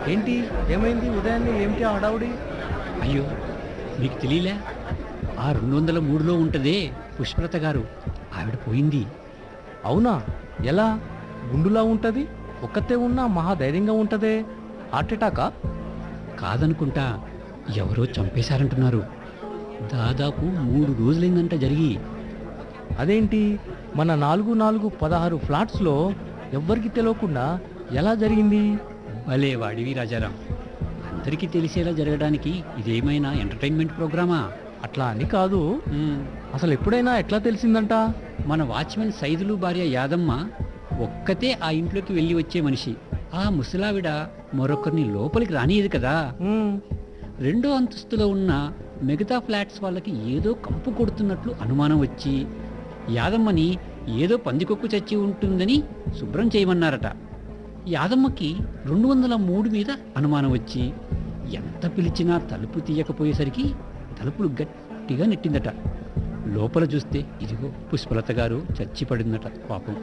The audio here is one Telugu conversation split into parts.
ఏంటి ఏమైంది ఉదయాన్నే ఏమిటి ఆ హడావుడి అయ్యో మీకు తెలియలే ఆ రెండు వందల మూడులో ఉంటదే పుష్పలత గారు ఆవిడ పోయింది అవునా ఎలా గుండులా ఉంటది ఒక్కతే ఉన్నా మహా ధైర్యంగా ఉంటదే హార్ట్ అటాకా కాదనుకుంటా ఎవరో చంపేశారంటున్నారు దాదాపు మూడు రోజులైందంట జరిగి అదేంటి మన నాలుగు నాలుగు పదహారు ఫ్లాట్స్లో ఎవ్వరికి తెలియకుండా ఎలా జరిగింది భలే వాడివి రాజారాం అందరికీ తెలిసేలా జరగడానికి ఇదేమైనా ఎంటర్టైన్మెంట్ ప్రోగ్రామా అట్లా అని కాదు మ్మ్. అసలు ఎప్పుడైనా ఎట్లా తెలిసిందంట మన వాచ్మెన్ సైదులు భార్య యాదమ్మ ఒక్కతే ఆ ఇంట్లోకి వెళ్ళి వచ్చే మనిషి ఆ ముసలావిడ మరొకరిని లోపలికి రానియదు కదా ఉమ్, రెండో అంతస్తులో ఉన్న మిగతా ఫ్లాట్స్ వాళ్ళకి ఏదో కంపు కొడుతున్నట్లు అనుమానం వచ్చి యాదమ్మని ఏదో పందికొక్కు చచ్చి ఉంటుందని శుభ్రం చేయమన్నారట యాదమ్మకి రెండు వందల మూడు మీద అనుమానం వచ్చి ఎంత పిలిచినా తలుపు తీయకపోయేసరికి తలుపులు గట్టిగా నెట్టిందట లోపల చూస్తే ఇదిగో పుష్పలత గారు చచ్చి పడిందట పాపం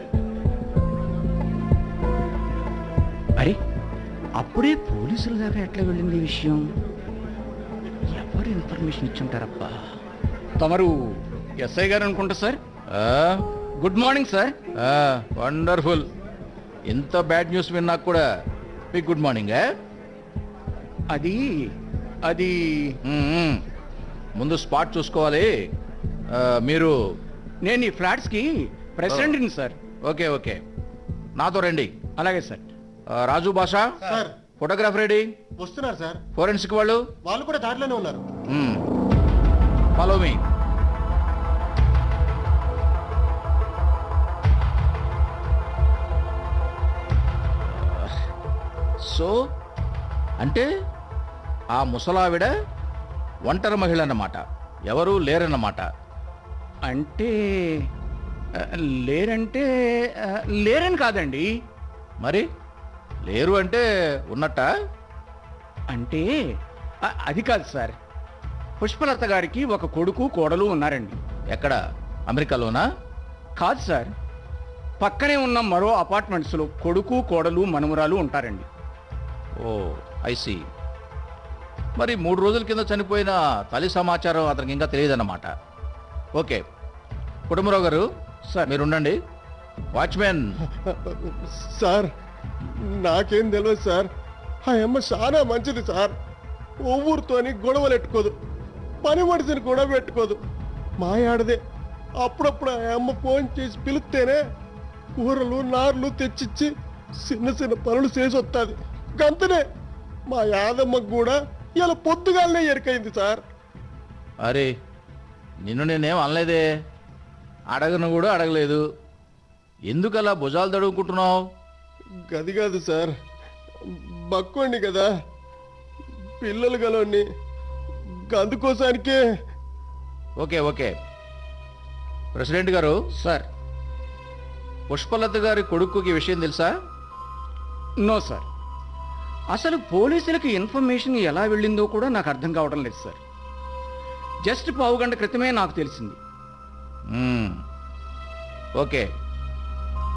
అరే అప్పుడే పోలీసుల దాకా ఎట్లా వెళ్ళింది ఈ విషయం ఎవరు ఇన్ఫర్మేషన్ ఇచ్చుంటారబ్బా తమరు ఎస్ఐ గారు అనుకుంటా sir good morning sir wonderful ఇంత బ్యాడ్ న్యూస్ విన్నా కూడా మీకు గుడ్ మార్నింగ్ అది అది ముందు స్పాట్ చూసుకోవాలి ఆ, మీరు నేను ఈ ఫ్లాట్స్కి ప్రెసిడెంట్ని సార్ ఓకే ఓకే నాతో రండి అలాగే సార్ ఆ, Raju Basha sir photograph ready వస్తున్నారు సార్ ఫోరెన్సిక్ వాళ్ళు వాళ్ళు కూడా దారిలోనే ఉన్నారు ఫాలో మీ సో అంటే ఆ ముసలావిడ ఒంటరి మహిళ అన్నమాట ఎవరు లేరన్నమాట అంటే ఆ, లేరంటే ఆ, లేరని కాదండి మరి లేరు అంటే ఉన్నట్ట అంటే ఆ, అది కాదు సార్ పుష్పలత గారికి ఒక కొడుకు కోడలు ఉన్నారండి ఎక్కడ అమెరికాలోనా కాదు సార్ పక్కనే ఉన్న మరో అపార్ట్మెంట్స్లో కొడుకు కోడలు మనుమరాలు ఉంటారండి ఓ ఐసి మరి మూడు రోజుల కింద చనిపోయిన తల్లి సమాచారం అతనికి ఇంకా తెలియదన్నమాట ఓకే కుటుంబరావు గారు సార్ మీరు ఉండండి వాచ్మెన్ సార్ నాకేం తెలియదు సార్ ఆ అమ్మ చాలా మంచిది సార్ ఊరితోని గొడవలు పెట్టుకోదు పని మనిషిని కూడా పెట్టుకోదు మా ఆడదే అప్పుడప్పుడు ఆ అమ్మ ఫోన్ చేసి పిలిస్తేనే కూరలు నార్లు తెచ్చిచ్చి చిన్న చిన్న పనులు చేసి వస్తుంది గంతనే మా యాదమ్మకు కూడా ఇలా పొద్దుగాలనే ఎరికైంది సార్ అరే నిన్ను నేనేం అనలేదే అడగను కూడా అడగలేదు ఎందుకు అలా భుజాలు తడుముకుంటున్నావు గది కాదు సార్ బక్కోండి కదా పిల్లలు గలోని అందుకోసానికే ఓకే ఓకే ప్రెసిడెంట్ గారు సార్ పుష్పలత గారి కొడుకుకి ఈ విషయం తెలుసా నో సార్ అసలు పోలీసులకు ఇన్ఫర్మేషన్ ఎలా వెళ్ళిందో కూడా నాకు అర్థం కావడం లేదు సార్ జస్ట్ పావు గంట క్రితమే నాకు తెలిసింది మ్మ్. ఓకే